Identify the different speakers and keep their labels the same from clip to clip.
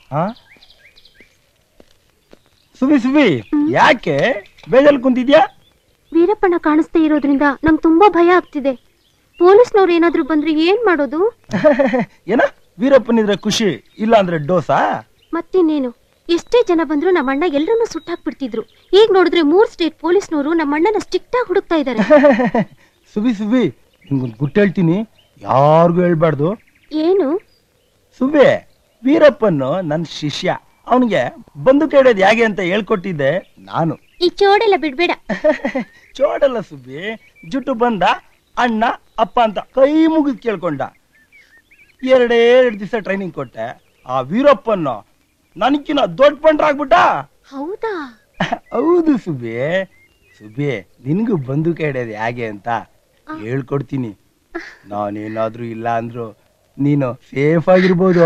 Speaker 1: ಆ ಸುಬಿ ಸುಬಿ ಯಾಕೆ ಬೇಜಲ್ ಕುಂತಿದ್ಯಾ
Speaker 2: ವೀರಪ್ಪನ ಕಾಣಿಸ್ತಾ ಇರೋದ್ರಿಂದ ನಂಗೆ ತುಂಬಾ ಭಯ ಆಗ್ತಿದೆ ಪೊಲೀಸ್ನವ್ರು ಏನಾದ್ರೂ ಬಂದ್ರೆ ಏನ್ ಮಾಡೋದು
Speaker 1: ಏನ ವೀರಪ್ಪನಿದ್ರೆ ಖುಷಿ ಇಲ್ಲ ಅಂದ್ರೆ ಡೋಸಾ
Speaker 2: ಮತ್ತಿನ್ನೇನು ಎಷ್ಟೇ ಜನ ಬಂದ್ರು ನಮ್ಮ ಅಣ್ಣ ಎಲ್ರನ್ನೂ ಸುಟ್ಟಾಕ್ಬಿಡ್ತಿದ್ರು ಈಗ ನೋಡಿದ್ರೆ ಮೂರ್ ಸ್ಟೇಟ್ ಪೊಲೀಸ್ನವರು ನಮ್ಮ ಅಣ್ಣನ ಸ್ಟ್ರಿಕ್ಟ್ ಆಗಿ ಹುಡುಕ್ತಾ ಇದ್ದಾರೆ
Speaker 1: ಸುಬಿ ಸುಬಿ ನಿಂಗೊಂದು ಗುಟ್ಟು ಹೇಳ್ತೀನಿ ಯಾರಿಗೂ ಹೇಳ್ಬಾರ್ದು
Speaker 2: ಏನು
Speaker 1: ಸುಬಿ ವೀರಪ್ಪನ್ನು ನನ್ನ ಶಿಷ್ಯ ಅವನಿಗೆ ಬಂದು ಕೇಳೋದು ಹೇಗೆ ಅಂತ ಹೇಳ್ಕೊಟ್ಟಿದ್ದೆ ನಾನು
Speaker 2: ಈ ಚೋಡೆಲ್ಲ ಬಿಡ್ಬೇಡ
Speaker 1: ಚೋಡಲ್ಲ ಸುಬ್ಬಿ ಜುಟ್ಟು ಬಂದ ಅಣ್ಣ ಅಪ್ಪ ಅಂತ ಕೈ ಮುಗಿದು ಕೇಳ್ಕೊಂಡ ಎರಡೇ ಎರಡು ದಿವಸ ಟ್ರೈನಿಂಗ್ ಕೊಟ್ಟೆ ಆ ವೀರಪ್ಪನ್ನ ನನಗಿನ್ನ ದೊಡ್ಡ ಪಂಡ್ರ ಆಗ್ಬಿಟ್ಟ
Speaker 2: ಹೌದಾ
Speaker 1: ಹೌದು ಸುಬ್ಬಿ ಸುಬ್ಬಿ ನಿನ್ಗೂ ಬಂದು ಕೇಳೋದು ಹೇಗೆ ಅಂತ ಹೇಳ್ಕೊಡ್ತೀನಿ ನಾನೇನಾದ್ರೂ ಇಲ್ಲ ಅಂದ್ರು ನೀನು ಸೇಫ್ ಆಗಿರ್ಬೋದು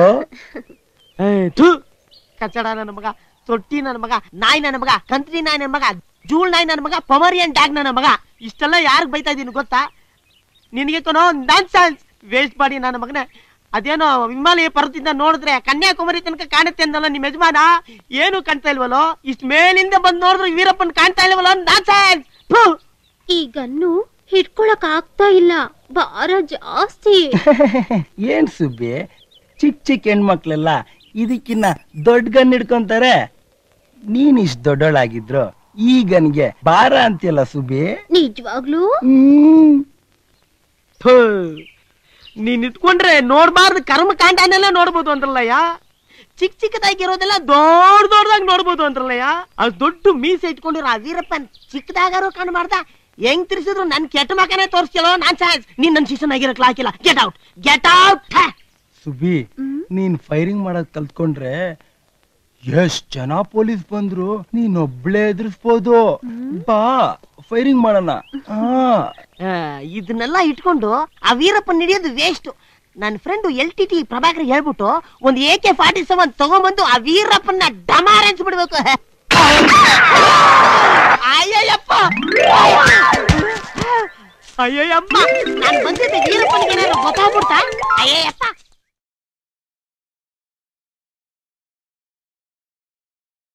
Speaker 3: ಕಚ್ಚಡ ನನ್ನ ಮಗ ತೊಟ್ಟಿ ನನ್ನ ಮಗ ನಾಯಿ ನನ್ನ ಮಗ ಕಂತ್ರಿ ನಾಯಿ ನನ್ನ ಮಗ ಜೂಳ್ ನಾಯಿ ನನ್ನ ಮಗ ಪಮರಿಯನ್ ಡ್ಯಾಗ್ ನನ್ನ ಮಗ ಇಷ್ಟೆಲ್ಲ ಯಾರಿಗ್ ಬೈತಾ ಇದೀನಿ ಗೊತ್ತಾ ನಿನಗೆ ಕೊನೋ ನಾನ್ ಚಾನ್ಸ್ ವೇಸ್ಟ್ ಮಾಡಿ ನನ್ನ ಮಗನೇ ಅದೇನೋ ಹಿಮಾಲಯ ಪರ್ವತದಿಂದ ನೋಡಿದ್ರೆ ಕನ್ಯಾಕುಮಾರಿ ತನಕ ಕಾಣುತ್ತೆ ಅಂದಲ್ಲ ನಿಮ್ ಯಜಮಾನ ಏನು ಕಾಣ್ತಾ ಇಲ್ವಲ್ಲೋ ಇಷ್ಟ ಮೇಲಿಂದ ಬಂದ್ ನೋಡಿದ್ರೆ ವೀರಪ್ಪನ್ ಕಾಣ್ತಾ ಇಲ್ವಲ್ಲೋ ನಾನ್ ಚಾನ್ಸ್
Speaker 2: ಈ ಗನ್ನು ಹಿಡ್ಕೊಳಕ್ ಆಗ್ತಾ ಇಲ್ಲ ಭಾರ ಜಾಸ್ತಿ
Speaker 1: ಏನ್ ಸುಬ್ಬಿ ಚಿಕ್ಕ ಚಿಕ್ಕ ಹೆಣ್ಮಕ್ಳೆಲ್ಲ ಇದಕ್ಕಿನ್ನ ದೊಡ್ಡ ಗನ್ ಹಿಡ್ಕೊಂತಾರೆ ನೀನ್ ಇಷ್ಟ ದೊಡ್ಡೋಳಾಗಿದ್ರು ಈ ಗನ್ಗೆ ಭಾರ ಅಂತೀಯಲ್ಲ ಸುಬ್ಬಿ
Speaker 2: ನಿಜವಾಗ್ಲೂ
Speaker 1: ಹ್ಮ್
Speaker 3: ಥು, ನೀನ್ ಇಟ್ಕೊಂಡ್ರೆ ನೋಡ್ಬಾರ್ದು ಕರ್ಮಕಾಂಡನೆಲ್ಲ ನೋಡ್ಬೋದು ಅಂದ್ರಲ್ಲಯ್ಯ ಚಿಕ್ಕ ಚಿಕ್ಕದಾಗಿರೋದೆಲ್ಲ ದೊಡ್ಡ ದೊಡ್ಡದಾಗಿ ನೋಡ್ಬೋದು ಅಂದ್ರಲ್ಲಯ್ಯ ಅದ್ ದೊಡ್ಡ ಮೀಸೆ ಇಟ್ಕೊಂಡಿರೋ ಆ ವೀರಪ್ಪನ್ ಚಿಕ್ಕದಾಗಾರೋ ಕಾಣಬಾರ್ದ ಹೆಂಗ್ ತಿರ್ಸಿದ್ರು ನನ್ ಕೆಟ್ಟ ಮಕನೇ ತೋರಿಸ್ತಿಲ್ಲೋ ನಾನ್ ಚಾನ್ಸ್ ನೀನ್ ನನ್ ಶಿಷ್ಯನಾಗಿರಕ್ ಹಾಕಿಲ್ಲ get out get out
Speaker 1: Subbi ನೀನ್ ಫೈರಿಂಗ್ ಮಾಡಕ್ ಕಲ್ತ್ಕೊಂಡ್ರೆ ಎಷ್ಟ್ ಜನ ಪೊಲೀಸ್ ಬಂದ್ರು ನೀನ್ ಒಬ್ಳೆ ಎದುರಿಸ್ಬೋದು ಬಾ ಫೈರಿಂಗ್ ಮಾಡೋಣ ಹಾ
Speaker 3: ಇದನ್ನೆಲ್ಲ ಇಟ್ಕೊಂಡು ಆ ವೀರಪ್ಪನ್ ಹಿಡಿಯೋದು ವೇಸ್ಟ್ ನನ್ನ friend L T T Prabhakar ಹೇಳ್ಬಿಟ್ಟು ಒಂದ್ ಎ ಕೆ ಫಾರ್ಟಿ ಸೆವೆನ್ ತಗೊಂಬಂದು ಆ ವೀರಪ್ಪನ್ನ ಡಮಾರೆನ್ಸ್ ಬಿಡ್ಬೇಕು ಅಯ್ಯಯ್ಯಪ್ಪ ಅಯ್ಯಯ್ಯಪ್ಪ ನಾನ್ ಬಂದಿದ್ದೆ ವೀರಪ್ಪನಿಗೆ ಏನಾದ್ರು ಗೊತ್ತಾಗ್ಬಿಡ್ತಾ ಅಯ್ಯಯ್ಯಪ್ಪ